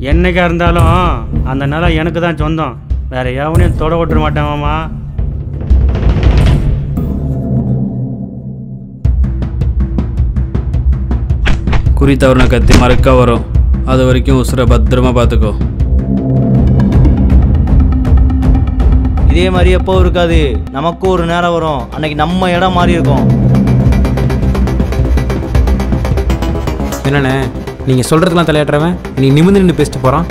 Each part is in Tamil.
என்னைக்கா இருந்தாலும் அந்த நிலம் எனக்கு தான் சொந்தம் வேற எவனையும் தொட விட்டுற மாட்டேன் மாமா குறி தவறுன கத்தி மறக்க வரும் அது வரைக்கும் உசுரை பத்திரமா பார்த்துக்கோ இதே மாதிரி எப்போ இருக்காது நமக்கும் ஒரு நேரம் வரும் அன்னைக்கு நம்ம இடம் மாறி இருக்கும் என்னண்ணே நீங்கள் சொல்கிறதுலாம் தலையாட்டுறவன் நீ நிமிர்ந்து நின்று பேசிட்டு போகிறான்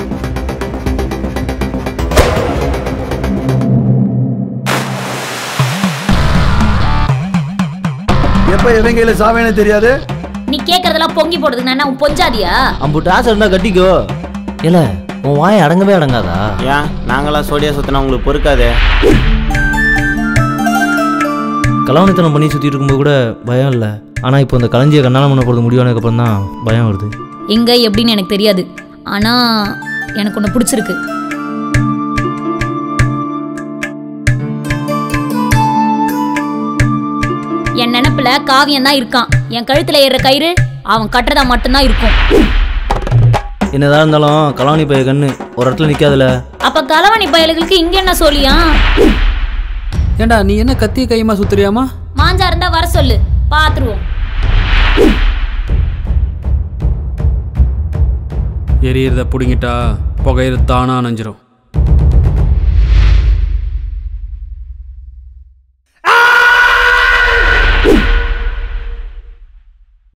எப்ப எவன் கையில சாவேன்னு தெரியாது நீ கேக்குறதெல்லாம் பொங்கி போடுறதுக்கு நான் என்ன உன் பொஞ்சாதியா அம்புட்டு ஆசை இருந்தா கட்டிக்கோ இல்ல உன் வாய் அடங்கவே அடங்காதா ஏன் நாங்களாம் சோடியா சுத்தினா உங்களுக்கு பொறுக்காதே கலவணித்தனம் பண்ணி சுற்றிட்டு இருக்கும்போது கூட பயம் இல்லை ஆனால் இப்போ இந்த களஞ்சியை கண்ணால பண்ண போகிறது முடிவானதுக்கப்புறம் தான் பயம் வருது எங்க எப்படின்னு எனக்கு தெரியாது ஆனா எனக்கு ஒன்று பிடிச்சிருக்கு என் நினப்புல காவியம் தான் இருக்கான் என் கழுத்துல ஏறுற கயிறு அவன் கட்டுறதா மட்டும்தான் இருக்கும் என்னதான் இருந்தாலும் கலவணி பைய கண்ணு ஒரு இடத்துல நிற்காதுல அப்ப களவாணி பயலுகளுக்கு இங்க என்ன சொல்லியா ஏண்டா நீ என்ன கத்திய கையுமா சுத்துறியாமா மாஞ்சா இருந்தா வர சொல்லு பாத்துருவோம் எரியறத பிடுங்கிட்டா புகையிற தானா அணைஞ்சிரும்